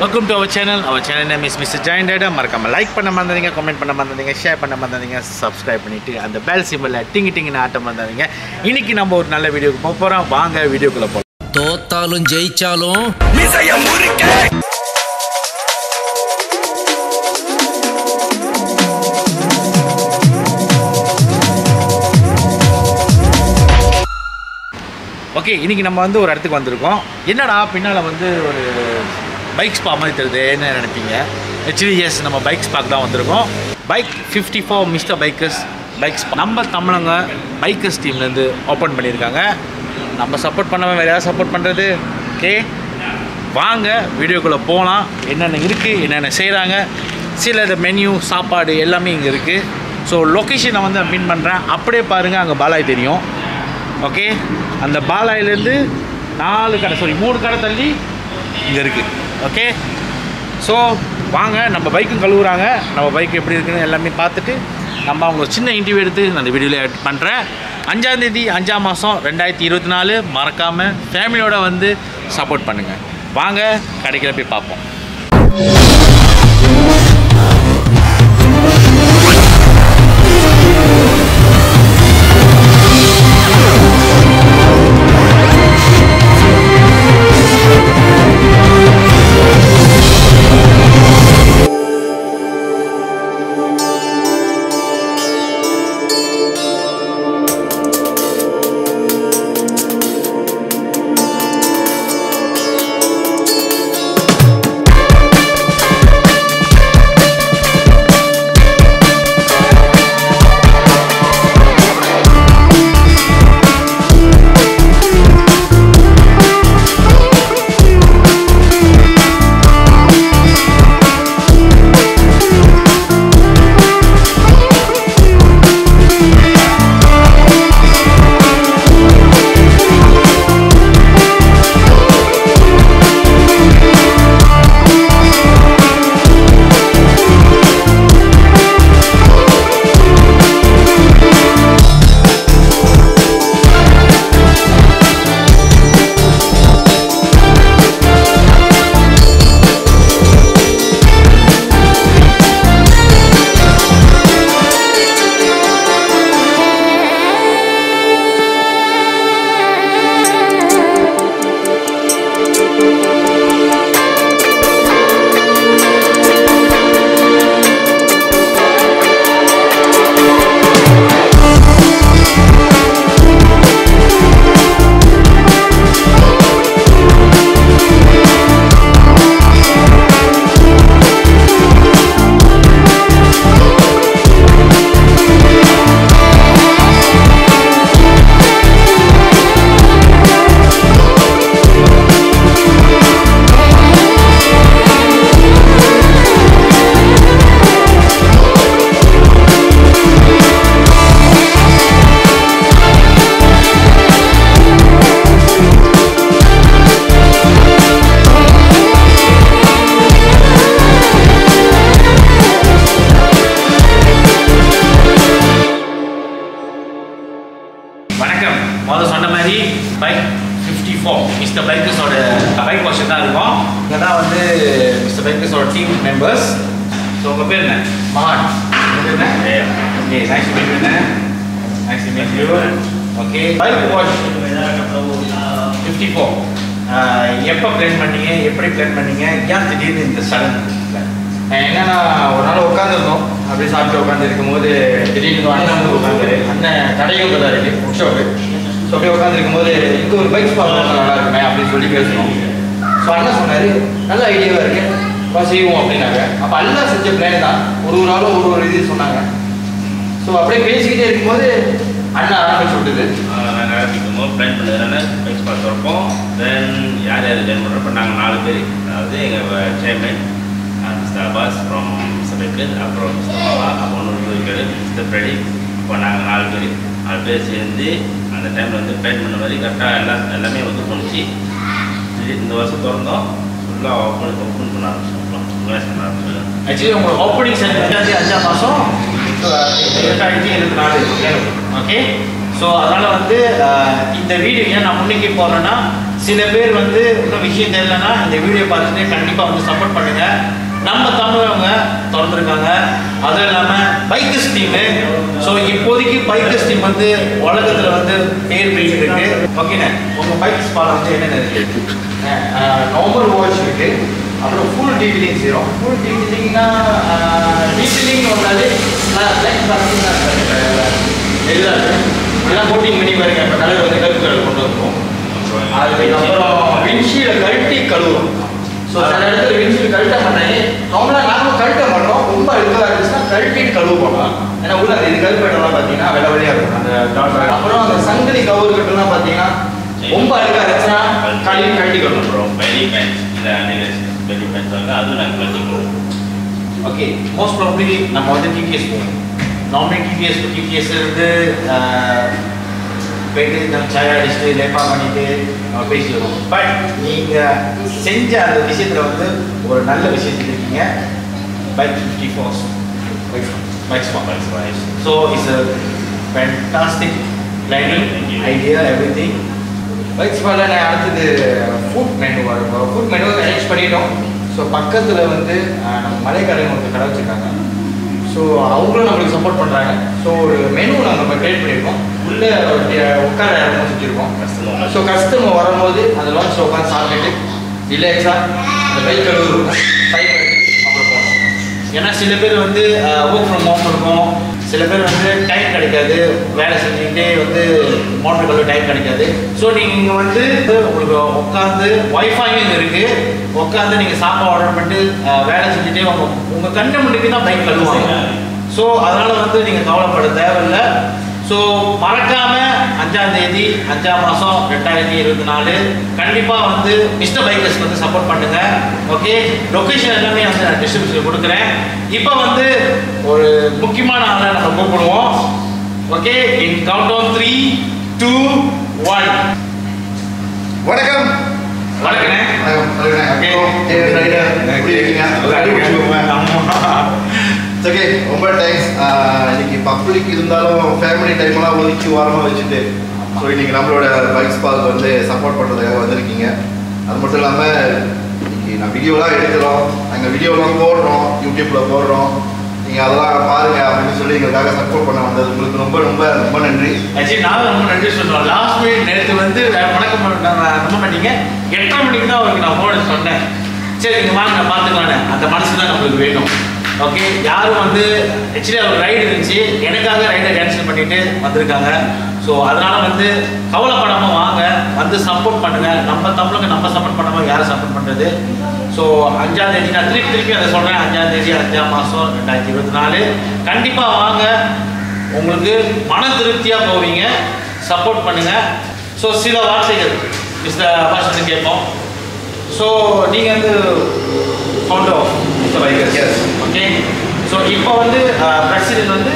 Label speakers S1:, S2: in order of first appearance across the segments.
S1: Welcome to our channel our channel name is mister join டேடா மறக்காம like பண்ண மறந்துங்க கமெண்ட் பண்ண மறந்துங்க ஷேர் பண்ண மறந்துங்க சப்ஸ்கிரைப் பண்ணிட்டு அந்த பெல் சிம்பிளில் டிங்கி டிங்கின்னு ஆட்டம் மறந்துங்க இன்னைக்கு நம்ம ஒரு நல்ல வீடியோக்கு போக போகிறோம் வாங்க வீடியோக்குள்ளே போகலாம்
S2: தோத்தாலும் ஜெயிச்சாலும்
S1: ஓகே இன்னைக்கு நம்ம வந்து ஒரு இடத்துக்கு வந்திருக்கோம் என்னடா பின்னால் வந்து ஒரு பைக் ஸ்பா மாதிரி தெரியுது என்ன நினைப்பீங்க ஆக்சுவலி எஸ் நம்ம பைக் ஸ்பாக் தான் வந்திருக்கோம் bike fifty four mister bikers bikes நம்ம தமிழங்க பைக்கர்ஸ் டீம்லேருந்து ஓப்பன் பண்ணியிருக்காங்க நம்ம சப்போர்ட் பண்ணாமல் வேறு யாரும் சப்போர்ட் பண்ணுறது ஓகே வாங்க வீடியோக்குள்ளே போகலாம் என்னென்ன இருக்குது என்னென்ன செய்கிறாங்க சில இந்த மெனு சாப்பாடு எல்லாமே இங்கே இருக்குது ஸோ லொக்கேஷனை வந்து நான் பின் பண்ணுறேன் அப்படியே பாருங்கள் அங்கே பாலாய் தெரியும் ஓகே அந்த பாலாயிலேருந்து நாலு கடை சாரி மூணு கடை தள்ளி இங்கே இருக்குது ஓகே ஸோ வாங்க நம்ம பைக்கும் கழுவுறாங்க நம்ம பைக் எப்படி இருக்குன்னு எல்லாமே பார்த்துட்டு நம்ம அவங்க ஒரு சின்ன இன்டர்வியூ எடுத்து நான் அந்த வீடியோவில் ஆட் பண்ணுறேன் அஞ்சாந்தேதி அஞ்சாம் மாதம் ரெண்டாயிரத்தி இருபத்தி நாலு மறக்காமல் ஃபேமிலியோட வந்து சப்போர்ட் பண்ணுங்கள் வாங்க கடைக்கில் போய் பார்ப்போம் வணக்கம் முதல்ல சொன்ன மாதிரி bike fifty four mister பைக்கர்ஸோட bike washer தான் இருக்கும் இங்கே தான் வந்து மிஸ்டர் பைக்கர்ஸோட டீம் மெம்பர்ஸ் ஸோ உங்கள் பேர் என்ன மகான் உங்கள் பேர் என்ன ஓகே நைஸ் டு மீட் என்ன nice to meet you okay bike wash fifty four எப்போ பிளான் பண்ணீங்க எப்படி பிளான் பண்ணீங்க ஏன் திடீர்னு இந்த சடன்
S3: என்னன்னா ஒரு நாள் உட்காந்துருந்தோம் அப்படியே சாப்பிட்டு உட்காந்து இருக்கும்போது திடீர்னு ஒரு அண்ணன் வந்து உட்காந்துரு அண்ணன் கடையும் தான் இருக்கு புக் ஷாப்பு ஸோ அப்படியே உட்காந்துருக்கும் போது இங்கே ஒரு பைக் ஸ்பாட் நல்லா இருக்குமே அப்படின்னு சொல்லி பேசணும் ஸோ அண்ணன் சொன்னார் நல்ல ஐடியாவாக இருக்கு வா செய்வோம் அப்படின்னாங்க அப்போ எல்லாம் செஞ்ச பிளான் தான் ஒரு ஒரு ஆளும் ஒரு ஒரு இது சொன்னாங்க ஸோ அப்படியே பேசிக்கிட்டே இருக்கும்போது அண்ணன் ஆரம்பிச்சு விட்டுது
S4: நாங்கள் ஆரம்பிக்கும்போது பிளான் பண்ணதுனால பைக் ஸ்பாட் திறப்போம் தென் யார் யார் ஜாயின் பண்ணுறப்ப நாங்கள் நாலு பேர் அதாவது எங்கள் சேர்மேன் மிஸ்டர் அபாஸ் அப்புறம் மிஸ்டர் பெக்கர் அப்புறம் மிஸ்டர் மாவா அப்புறம் ஒன்று இருக்காரு மிஸ்டர் ஃப்ரெடி இப்போ நாங்கள் நாலு பேர் நாலு பேர் சேர்ந்து அந்த டைமில் வந்து பிளான் பண்ண மாதிரி கரெக்டாக எல்லாம் எல்லாமே வந்து போணுச்சு திடீர் இந்த வருஷம் திறந்தோம் ஃபுல்லாக ஓப்பன் ஓப்பன் பண்ண ஆரம்பிச்சோம் கிளாஸ் பண்ண ஆரம்பிச்சோம்
S1: ஆக்சுவலி உங்களோட ஓப்பனிங் சென்டர் அஞ்சாம் மாதம் ரெண்டாயிரத்தி இருபத்தி நாலு ஓகே ஸோ அதனால் வந்து அஹ், இந்த வீடியோ ஏன் நான் முன்னிக்கு போகிறேன்னா சில பேர் வந்து இன்னும் விஷயம் தெரியலன்னா இந்த வீடியோ பார்த்துட்டு கண்டிப்பாக வந்து சப்போர்ட் பண்ணுங்க நம்ம தமிழவங்க திறந்துருக்காங்க அதுவும் இல்லாமல் பைக்கர்ஸ் டீமு ஸோ இப்போதைக்கு பைக்கர்ஸ் டீம் வந்து உலகத்தில் வந்து பேர் போயிட்டு இருக்கு ஓகேண்ணே உங்கள் பைக் ஸ்பாட் வந்து என்னென்ன இருக்கு
S3: நார்மல் வாட்ச் இருக்கு அப்புறம் ஃபுல் டீட்டெயிலிங் செய்கிறோம் ஃபுல் டீட்டெயிலிங்னா டீட்டெயிலிங் வந்தாலே லைக் பார்த்தீங்கன்னா எல்லாம் எல்லாம் கோட்டிங் பண்ணி பாருங்க இப்போ கலர் வந்து கருப்பு கலர் கொண்டு வந்துருவோம் அதுக்கப்புறம் விண்ஷீல்டை கழட்டி கழுவுறோம் ஸோ சில இடத்துல விண்ஷீல்டு கழட்ட மாட்டாங்க நார்மலாக நாங்களும் கழட்ட மாட்டோம் ரொம்ப அழுக்காக இருந்துச்சுன்னா கழட்டிட்டு கழுவுவோம் ஏன்னா உள்ள அந்த இது கருப்பு இடம்லாம் பார்த்தீங்கன்னா வெள்ளை வெள்ளையாக இருக்கும் அந்த டாட் அப்புறம் அந்த சங்கிலி கவர் கட்டெல்லாம் பார்த்தீங்கன்னா ரொம்ப அழுக்காக இருந்துச்சுன்னா கழுவி கழட்டி கழுவணும்
S4: அப்புறம் பெலி பேண்ட்ஸ் இல்லை அனிலஸ் பெலி பேண்ட்ஸ் வந்து அதுவும் நாங்கள் கட்டிக்கிறோம்
S1: ஓகே மோஸ்ட் ப்ராப்ளி நம்ம வந்து டிடிஎஸ் போவோம் நார்மலி டிடிஎஸ் டிடிஎஸ் இருந்து ஆஹ், போயிட்டு நம்ம சாய் அடிச்சுட்டு லேப்பா பண்ணிட்டு நம்ம பேசி வருவோம் பட் நீங்கள் செஞ்ச அந்த விஷயத்தில் வந்து ஒரு நல்ல விஷயம் செஞ்சுருக்கீங்க bike fifty fours bike spot so it's a fantastic planning idea everything
S3: bike ஸ்பாட்ல நான் அடுத்தது ஃபுட் மெனு வரும் ஃபுட் மெனு அரேஞ்ச் பண்ணிட்டோம் ஸோ பக்கத்தில் வந்து அஹ், நம்ம மலைக்காரங்க ஒரு கடை வச்சுருக்காங்க ஸோ அவங்களும் நம்மளுக்கு சப்போர்ட் பண்ணுறாங்க ஸோ ஒரு மெனு நாங்கள் கிரியேட் பண்ணியிருக்கோம் உள்ளே ஒரு டி- உட்கார இடமும் செஞ்சுருக்கோம்
S4: Customer.
S3: ஸோ கஸ்டமர் வரும்போது அந்த லான்ச்சில் உட்காந்து சாப்பிட்டுட்டு ரிலாக்ஸாக அந்த பைக் கழுவு டைம் எடுத்து அப்புறம் போகணும்
S1: ஏன்னா சில பேர் வந்து ஒர்க் ஃப்ரம் ஹோம் இருக்கும் சில பேர் வந்து டைம் கிடைக்காது வேலை செஞ்சுக்கிட்டே வந்து மோட்டர் கழுவ டைம் கிடைக்காது ஸோ நீங்கள் இங்கே வந்து உங்களுக்கு உட்காந்து ஒய்ஃபையும் இங்கே இருக்குது உட்காந்து நீங்கள் சாப்பாடு ஆர்டர் பண்ணிட்டு அஹ், வேலை செஞ்சுட்டே உங்கள் உங்கள் கண்ணு முன்னுக்கு தான் பைக் கழுவுவாங்க ஸோ அதனால் வந்து நீங்கள் கவலைப்பட தேவையில்லை ஸோ மறக்காம அஞ்சாம் தேதி அஞ்சாம் மாதம் ரெண்டாயிரத்தி இருபத்தி நாலு கண்டிப்பாக வந்து மிஸ்டர் பைக்கர்ஸ் வந்து சப்போர்ட் பண்ணுங்க ஓகே லொக்கேஷன் எல்லாமே வந்து நான் டிஸ்கிரிப்ஷனில் கொடுக்குறேன் இப்போ வந்து ஒரு முக்கியமான ஆளை நம்ம கூப்பிடுவோம் okay in count on three two one
S5: வணக்கம்
S1: வணக்கண்ணே
S5: ஓகே ரொம்ப தேங்க்ஸ் இன்னைக்கு பப்ளிக் இருந்தாலும் ஃபேமிலி டைம்லாம் ஒதுக்கி வாரமாக வச்சுட்டு ஸோ இன்னைக்கு நம்மளோட பைக் ஸ்பாக் வந்து சப்போர்ட் பண்ணுறதுக்காக வந்திருக்கீங்க அது மட்டும் இல்லாமல் இன்னைக்கு நான் வீடியோலாம் எடுக்கிறோம் நாங்கள் வீடியோலாம் போடுறோம் யூடியூப்பில் போடுறோம் நீங்கள் அதெல்லாம் பாருங்க அப்படின்னு சொல்லி எங்களுக்காக சப்போர்ட் பண்ண வந்தது உங்களுக்கு ரொம்ப ரொம்ப ரொம்ப நன்றி
S1: ஆக்சுவலி நான் ரொம்ப நன்றி சொல்றோம் லாஸ்ட் மினிட் நேற்று வந்து வணக்கம் பண்ண- நம்ப மாட்டீங்க எட்டரை மணிக்கு தான் அவருக்கு நான் ஃபோன் சொன்னேன் சரி நீங்கள் வாங்க நான் பார்த்துக்கலான்னு அந்த மனசு தான் நம்மளுக்கு வேணும் ஓகே யாரும் வந்து ஆக்சுவலி அவர் ரைடு இருந்துச்சு எனக்காக ரைடை கேன்சல் பண்ணிட்டு வந்திருக்காங்க ஸோ அதனால வந்து கவலைப்படாமல் வாங்க வந்து சப்போர்ட் பண்ணுங்க நம்ம தமிழுக்கு நம்ம சப்போர்ட் பண்ணாமல் யாரை சப்போர்ட் பண்ணுறது ஸோ அஞ்சாம் தேதி நான் திருப்பி திருப்பி அதை சொல்கிறேன் அஞ்சாம் தேதி அஞ்சாம் மாதம் ரெண்டாயிரத்தி இருபத்தி நாலு கண்டிப்பாக வாங்க உங்களுக்கு மன திருப்தியாக போவீங்க சப்போர்ட் பண்ணுங்க ஸோ சில வார்த்தைகள் மிஸ்டர் அபாஷ் வந்து கேட்போம் ஸோ நீங்கள் வந்து founder of mister bikers
S5: Yes.
S1: Okay so இப்போ வந்து பிரசிடென்ட் வந்து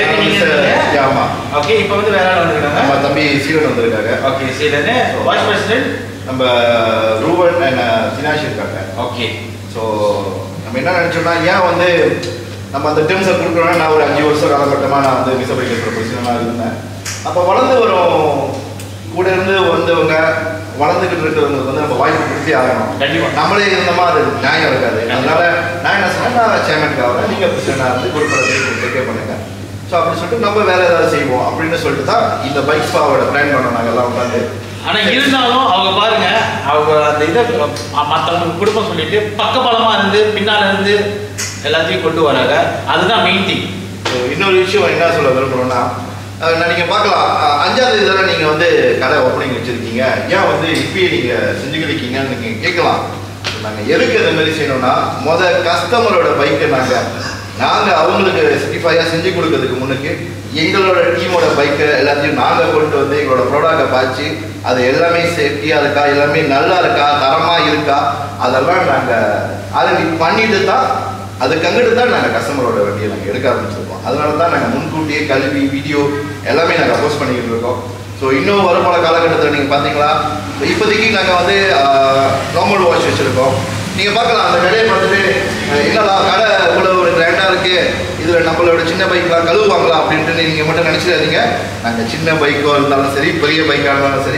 S5: ஆமாம்
S1: ஓகே இப்போ வந்து வேற ஆள்
S5: நம்ம
S1: வந்துருக்காங்க
S5: தம்பி சீரன் வந்திருக்காங்க
S1: ஓகே சரி வைஸ் பிரசிடென்ட்
S5: நம்ம ரூபன் அண்ட் தினாஷ் இருக்காங்க
S1: ஓகே
S5: ஸோ நம்ம என்ன நினச்சோம்னா ஏன் வந்து நம்ம அந்த டெர்ம்ஸை கொடுக்குறோன்னா நான் ஒரு அஞ்சு வருஷம் காலகட்டமாக நான் வந்து விசபடிக்கிற ப்ரொஃபஷனலாக இருந்தேன் அப்போ வளர்ந்து வரும் கூட இருந்து வந்தவங்க வளர்ந்துக்கிட்டு இருக்கிறவங்களுக்கு வந்து நம்ம வாய்ப்பு கொடுத்தே ஆகணும்
S1: கண்டிப்பா.
S5: நம்மளே இருந்தோமா அது நியாயம் இருக்காது அதனால நான் என்ன சொன்னேன் நான் சேர்மனுக்கு ஆகிறேன் நீங்கள் பிரசிடண்டாக இருந்து கொடுக்குறது டேக்கே பண்ணுங்க ஸோ அப்படி சொல்லிட்டு நம்ம வேற ஏதாவது செய்வோம் அப்படின்னு சொல்லிட்டு தான் இந்த பைக் ஸ்பாவோட பிளான் பண்ணோம் நாங்கள் எல்லாம் உட்காந்து
S1: ஆனா இருந்தாலும் அவங்க பாருங்க அவங்க அந்த இதை மற்றவங்களுக்கு குடும்பம் சொல்லிட்டு பக்கபலமா இருந்து பின்னால இருந்து எல்லாத்தையும் கொண்டு வராங்க அதுதான் மெயின் திங்
S5: So, இன்னொரு விஷயம் என்ன சொல்ல விரும்புகிறோம்னா அஹ், நான் நீங்கள் பார்க்கலாம் அஹ், அஞ்சாவது இதில் நீங்கள் வந்து கடை ஓப்பனிங் வச்சுருக்கீங்க ஏன் வந்து இப்பயே நீங்கள் செஞ்சுக்கிருக்கீங்கன்னு நீங்கள் கேட்கலாம் நாங்கள் எதுக்கு இந்த மாதிரி செய்யணும்னா முத கஸ்டமரோட பைக்கை நாங்கள் நாங்கள் அவங்களுக்கு சிட்டிஃபையாக செஞ்சு கொடுக்கறதுக்கு முன்னுக்கு எங்களோட டீமோட பைக்கை எல்லாத்தையும் நாங்கள் கொண்டு வந்து எங்களோட ப்ராடக்டை பார்த்து அது எல்லாமே சேஃப்டியாக இருக்கா எல்லாமே நல்லா இருக்கா தரமாக இருக்கா அதெல்லாம் நாங்கள் அதை பண்ணிட்டு தான் அதுக்கு அங்கிட்டு தான் நாங்கள் கஸ்டமரோட வண்டியை நாங்கள் எடுக்க ஆரம்பிச்சிருக்கோம் அதனால தான் நாங்கள் முன்கூட்டியே கல்வி வீடியோ எல்லாமே நாங்கள் போஸ்ட் பண்ணிக்கிட்டு இருக்கோம் ஸோ இன்னும் வருமான காலகட்டத்தில் நீங்கள் பார்த்தீங்களா இப்ப இப்போதைக்கு நாங்கள் வந்து நார்மல் வாட்ச் வச்சுருக்கோம் நீங்கள் பார்க்கலாம் அந்த கடையை பார்த்துட்டு அஹ், என்னடா கடை இவ்வளோ ஒரு கிராண்டாக இருக்குது இதில் நம்மளோட சின்ன பைக்லாம் கழுவுவாங்களா அப்படின்ட்டு நீங்கள் மட்டும் நினச்சிடாதீங்க நாங்கள் சின்ன பைக்கோ இருந்தாலும் சரி பெரிய பைக்காக இருந்தாலும் சரி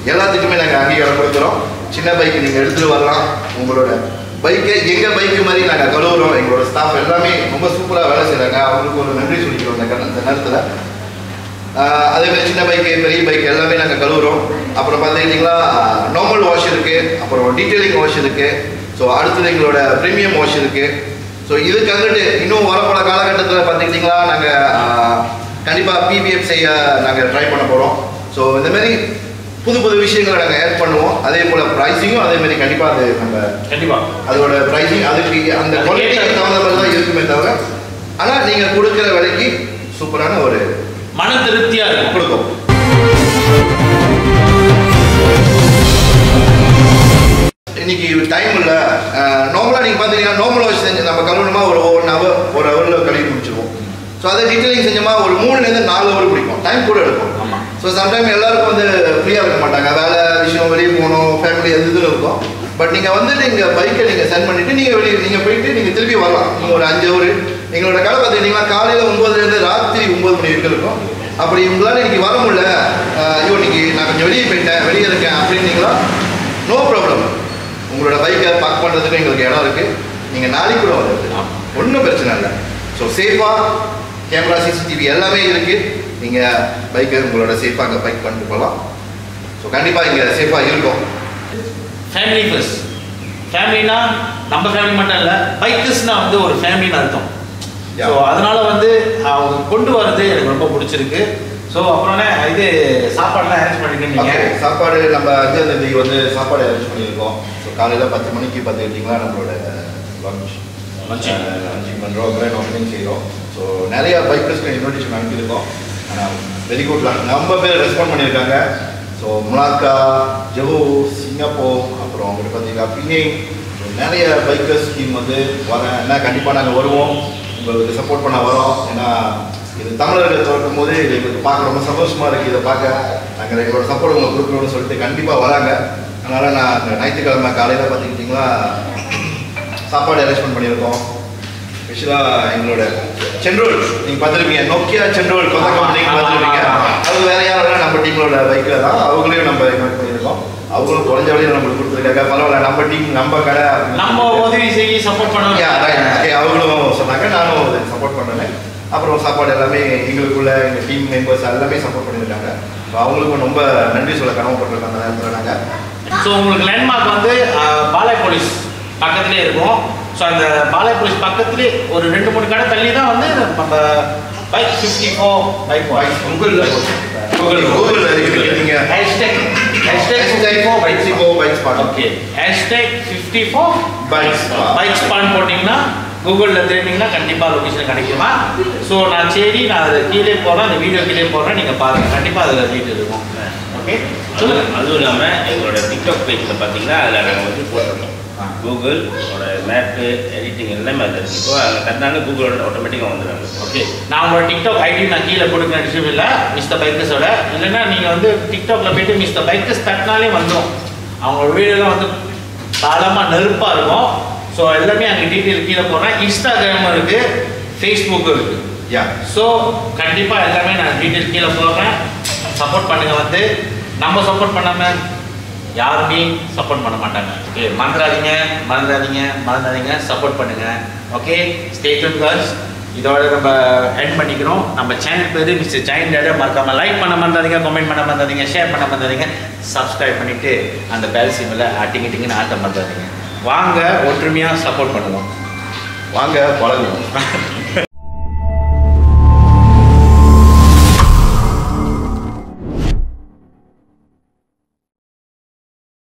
S5: எல்லாத்துக்குமே நாங்கள் அங்கீகாரம் கொடுக்குறோம் சின்ன பைக் நீங்கள் எடுத்துகிட்டு வரலாம் உங்களோட பைக்கை எங்கள் பைக்கு மாதிரி நாங்கள் கழுவுறோம் எங்களோட ஸ்டாஃப் எல்லாமே ரொம்ப சூப்பராக வேலை செய்கிறாங்க அவங்களுக்கு ஒரு நன்றி சொல்லிக்கிறோம் இந்த கண- இந்த நேரத்தில் ஆஹ் அதே மாதிரி சின்ன பைக்கு பெரிய பைக் எல்லாமே நாங்கள் கழுவுறோம் அப்புறம் பார்த்துக்கிட்டிங்களா நார்மல் வாஷ் இருக்குது அப்புறம் டீட்டெயிலிங் வாஷ் இருக்குது ஸோ அடுத்தது எங்களோட ப்ரீமியம் வாஷ் இருக்குது ஸோ இதுக்கு வந்துட்டு இன்னும் வரப்போகிற காலகட்டத்தில் பார்த்துக்கிட்டிங்களா நாங்கள் கண்டிப்பாக பிபிஎஃப் செய்ய நாங்கள் ட்ரை பண்ண போகிறோம் ஸோ இந்த மாதிரி புது புது விஷயங்களை நாங்கள் ஆட் பண்ணுவோம் அதே போல் ப்ரைஸிங்கும் அதே மாதிரி கண்டிப்பாக அது நம்ம
S1: கண்டிப்பா
S5: அதோட ப்ரைஸிங் அதுக்கு அந்த
S1: அதுக்கு
S5: குவாலிட்டிக்கு
S1: ஏத்த-
S5: தகுந்த மாதிரி தான் இருக்குமே தவிர ஆனால் நீங்கள் கொடுக்குற விலைக்கு சூப்பரான ஒரு
S1: மன திருப்தியா இருக்கும்
S5: கொடுக்கும் இன்னைக்கு டைம் இல்லை நார்மலாக நீங்கள் பார்த்தீங்கன்னா நார்மல் வாஷ் செஞ்சு நம்ம கழுவணுமா ஒரு ஒன் ஹவர் ஒரு ஹவரில் கழுவி முடிச்சிருவோம் ஸோ அதை டீட்டெயிலிங் செஞ்சோமா ஒரு மூணுலேருந்து நாலு ஹவர் பிடிக்கும் டைம் கூட எடுக்கும்
S1: ஆமா.
S5: ஸோ சம்டைம் எல்லாருக்கும் வந்து ஃப்ரீயாக இருக்க மாட்டாங்க வேலை விஷயம் வெளியே போகணும் ஃபேமிலி எது இதுன்னு இருக்கும் பட் நீங்கள் வந்துட்டு இங்கே பைக்கை நீங்கள் சென்ட் பண்ணிவிட்டு நீங்கள் வெளியே நீங்கள் போயிட்டு நீங்கள் திருப்பி வரலாம் நீங்கள் ஒரு அஞ்சு ஹவர் எங்களோட கடை பார்த்துக்கிட்டிங்கன்னா காலையில் ஒம்பதுலேருந்து ராத்திரி ஒம்பது மணி வரைக்கும் இருக்கும் அப்படி உங்களால் இன்னைக்கு வர முடியல அஹ் ஐயோ இன்னைக்கு நான் கொஞ்சம் வெளியே போயிட்டேன் வெளியே இருக்கேன் அப்படின்னீங்களா நோ ப்ராப்ளம் உங்களோட பைக்கை பார்க் பண்ணுறதுக்கு எங்களுக்கு இடம் இருக்குது நீங்கள் நாளைக்கு கூட வந்து ஒன்றும் பிரச்சனை இல்லை ஸோ சேஃபாக கேமரா சிசிடிவி எல்லாமே இருக்குது நீங்கள் பைக்கை உங்களோட சேஃபாக அங்கே பைக் பண்ணிட்டு போகலாம் ஸோ கண்டிப்பாக இங்கே சேஃபாக இருக்கும்
S1: ஃபேமிலி ஃபர்ஸ்ட் ஃபேமிலினா நம்ம ஃபேமிலி மட்டும் இல்லை பைக்கர்ஸ்னா வந்து ஒரு ஃபேமிலின்னு அர்த்தம்
S5: Yeah.
S1: ஸோ அதனால வந்து அவங்க கொண்டு வர்றது எனக்கு ரொம்ப பிடிச்சிருக்கு ஸோ அப்புறம்னா இது சாப்பாடுலாம் அரேஞ்ச் பண்ணிருக்கீங்க
S5: ஓகே சாப்பாடு நம்ம அஞ்சாம் தேதி வந்து சாப்பாடு அரேஞ்ச் பண்ணியிருக்கோம் ஸோ காலையில் பத்து மணிக்கு பார்த்துக்கிட்டிங்கன்னா நம்மளோட லஞ்ச்
S1: Lunch.
S5: லஞ்சிங் பண்ணுறோம் கிராண்ட் ஓப்பனிங் செய்கிறோம் ஸோ நிறையா பைக்கர்ஸ்க்கு இன்விடேஷன் அனுப்பியிருக்கோம் ஆனால் வெரி குட் ரொம்ப பேர் ரெஸ்பாண்ட் பண்ணியிருக்காங்க ஸோ முலாக்கா ஜெஹூ சிங்கப்பூர் அப்புறம் அங்கிட்டு பார்த்தீங்கன்னா பினேங் ஸோ நிறைய பைக்கர்ஸ் டீம் வந்து வரேன் ஏன்னா கண்டிப்பாக நாங்கள் வருவோம் உங்களுக்கு சப்போர்ட் பண்ண வரோம் ஏன்னா இது தமிழர்கள் திறக்கும் போது இது எங்களுக்கு பார்க்க ரொம்ப சந்தோஷமாக இருக்குது இதை பார்க்க நாங்கள் எங்களோட சப்போர்ட் உங்களுக்கு கொடுக்குறோம்னு சொல்லிட்டு கண்டிப்பாக வராங்க அதனால் நான் இந்த ஞாயிற்றுக்கிழமை காலையில் பார்த்துக்கிட்டிங்களா சாப்பாடு அரேஞ்ச்மெண்ட் பண்ணியிருக்கோம் ஸ்பெஷலாக எங்களோட சென்ட்ரோல் நீங்கள் பார்த்துருப்பீங்க நோக்கியா சென்ட்ரோல் கொத்த கம்பெனிக்கு பார்த்துருப்பீங்க அது வேற யாரும் இல்லை, நம்ம டீமோட பைக்கில் தான் அவங்களையும் நம்ம இன்வைட் பண்ணியிருக்கோம் அவங்களும் குறைஞ்ச வழியில் நம்மளுக்கு கொடுத்துருக்காங்க பரவாயில்ல நம்ம டீம் நம்ம கடை அப்படின்னு
S1: நம்ம உதவி செய்ய சப்போர்ட்
S5: Yeah, right.
S1: பண்ணுவோம்
S5: Okay, அவங்களும் சொன்னாங்க நானும் சப்போர்ட் பண்ணேன் அப்புறம் சாப்பாடு எல்லாமே எங்களுக்குள்ள எங்கள் டீம் மெம்பர்ஸ் எல்லாமே சப்போர்ட் பண்ணியிருக்காங்க ஸோ அவங்களுக்கும் ரொம்ப நன்றி சொல்ல கடமைப்பட்டிருக்கோம் அந்த நேரத்தில் நாங்கள்
S1: ஸோ உங்களுக்கு லேண்ட்மார்க் வந்து அஹ், பாலாய் போலீஸ் பக்கத்துலேயே இருக்கும் ஸோ அந்த பாலாய் போலீஸ் பக்கத்துலேயே ஒரு ரெண்டு மூணு கடை தள்ளி தான் வந்து நம்ம bike fifty four bike voice
S5: கூகுளில்
S1: Google.
S5: கூகுளில் இருக்குது நீங்கள்
S1: hashtag hashtag fifty four bike
S5: பைக்ஸிகோ பைக்ஸ் பாடம்
S1: okay hashtag fifty four
S5: bikes
S1: bike span போட்டிங்கன்னா கூகுளில் தேடினீங்கன்னா கண்டிப்பாக லொக்கேஷன் கிடைக்குமா ஸோ நான் சரி நான் அதை கீழே போடுறேன் அந்த வீடியோ கீழே போடுறேன் நீங்கள் பாருங்கள் கண்டிப்பாக அதில் டீட்டெயில் இருக்கும் ஓகே சொல்லுங்கள்
S4: அதுவும் இல்லாமல் எங்களோட டிக்டாக் பேஜில் பார்த்தீங்கன்னா அதில் நாங்கள் வந்து போட்டிருக்கோம் கூகுள் மேப்பு எடிட்டிங் எல்லாமே அதில் இருக்கு இப்போ அங்கே தட்டினாங்க கூகுளோட ஆட்டோமேட்டிக்காக வந்துடுறாங்க
S1: ஓகே நான் உங்களோட டிக்டாக் ஐடி நான் கீழே கொடுக்குற விஷயம் இல்லை மிஸ்டர் பைக்கர்ஸோட இல்லைன்னா நீங்கள் வந்து டிக்டாக்ல போயிட்டு மிஸ்டர் பைக்கர்ஸ் தட்டினாலே வந்துடும் அவங்களோட வீடியோலாம் வந்து தாளமாக நெருப்பாக இருக்கும் ஸோ எல்லாமே அங்கே டீட்டெயில் கீழே போடுறேன் இன்ஸ்டாகிராமும் இருக்குது ஃபேஸ்புக்கும் இருக்குது
S5: யா
S1: ஸோ கண்டிப்பாக எல்லாமே நான் டீட்டெயில் கீழே போடுறேன் சப்போர்ட் பண்ணுங்க வந்து நம்ம சப்போர்ட் பண்ணாமல் யாருமே சப்போர்ட் பண்ண மாட்டாங்க ஓகே மறந்துடாதீங்க மறந்துடாதீங்க மறந்துடாதீங்க சப்போர்ட் பண்ணுங்க ஓகே ஸ்டேட்யூன் கேர்ள்ஸ் இதோட நம்ம எண்ட் பண்ணிக்கிறோம் நம்ம சேனல் பேர் மிஸ்டர் ஜெயின் டேடா மறக்காம லைக் பண்ண மறந்தாதீங்க கமெண்ட் பண்ண மறந்தாதீங்க ஷேர் பண்ண மறந்தாதீங்க சப்ஸ்கிரைப் பண்ணிட்டு அந்த பெல் சிம்மில் ஆட்டிங்க டிங்கன்னு ஆட்ட மறந்தாதீங்க வாங்க ஒற்றுமையாக சப்போர்ட் பண்ணுவோம்
S5: வாங்க பழகுவோம்